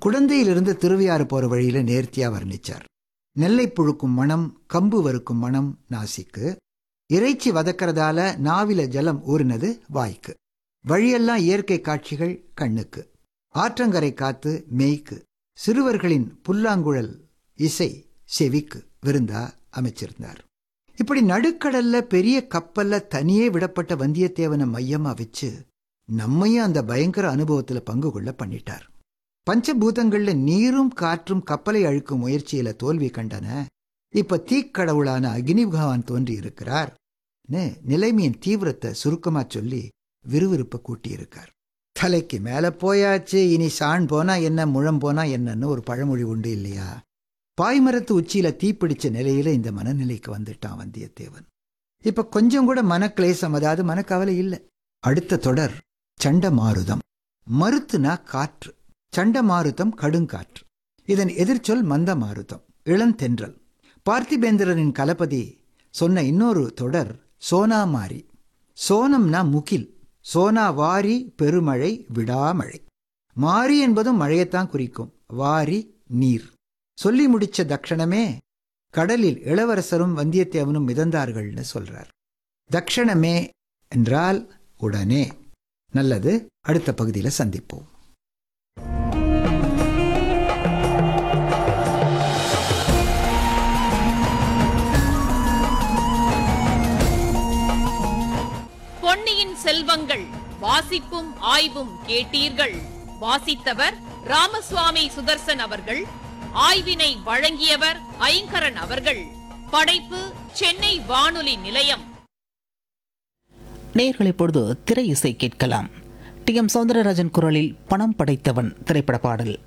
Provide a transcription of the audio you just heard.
குடந்தையிலிருந்து திருவையாறு போற வழியில நேர்த்தியா வர்ணிச்சார் நெல்லை புழுக்கும் மனம் கம்பு வறுக்கும் மனம் நாசிக்கு இறைச்சி வதக்கறதால நாவில ஜலம் ஊறினது வாய்க்கு வழியெல்லாம் இயற்கை காட்சிகள் கண்ணுக்கு ஆற்றங்கரை காத்து மெய்க்கு சிறுவர்களின் புல்லாங்குழல் இசை செவிக்கு விருந்தா அமைச்சிருந்தார் இப்படி நடுக்கடல்ல பெரிய கப்பல்ல தனியே விடப்பட்ட வந்தியத்தேவனை மையமா வச்சு நம்மையும் அந்த பயங்கர அனுபவத்துல பங்கு கொள்ள பண்ணிட்டார் பஞ்சபூதங்கள்ல நீரும் காற்றும் கப்பலை அழுக்கும் முயற்சியில தோல்வி கண்டன இப்ப தீக்கடவுளான அக்னி பகவான் தோன்றி இருக்கிறார் நிலைமையின் தீவிரத்தை சுருக்கமா சொல்லி விறுவிறுப்பை கூட்டியிருக்கார் தலைக்கு மேல போயாச்சு இனி சாண் போனா என்ன முழம் போனா என்னன்னு ஒரு பழமொழி உண்டு இல்லையா பாய்மரத்து உச்சியில தீப்பிடிச்ச நிலையில இந்த மனநிலைக்கு வந்துட்டான் வந்தியத்தேவன் இப்ப கொஞ்சம் கூட மனக்லேசம் அதாவது மனக்கவலை இல்லை அடுத்த தொடர் சண்டமாருதம் மருத்துனா காற்று சண்டமாருதம் கடுங்காற்று இதன் எதிர்ச்சொல் மந்த மாருதம் இளந்தென்றல் பார்த்திபேந்திரனின் கலபதி சொன்ன இன்னொரு தொடர் சோனாமாரி சோனம்னா முகில் சோனா வாரி பெருமழை விடாமழை மாரி என்பதும் மழையத்தான் குறிக்கும் வாரி நீர் சொல்லி முடிச்ச தக்ஷணமே கடலில் இளவரசரும் வந்தியத்தேவனும் மிதந்தார்கள்னு சொல்றார் தக்ஷணமே என்றால் உடனே நல்லது அடுத்த பகுதியில் சந்திப்போம் பொன்னியின் செல்வங்கள் வாசிப்பும் ஆய்வும் கேட்டீர்கள் வாசித்தவர் ராமசுவாமி சுதர்சன் அவர்கள் ஆய்வினை வழங்கியவர் ஐங்கரன் அவர்கள் படைப்பு சென்னை வானொலி நிலையம் நேர்கள் இப்பொழுது திரை இசை கேட்கலாம் டி எம் சௌந்தரராஜன் குரலில் பணம் படைத்தவன் திரைப்பட பாடல்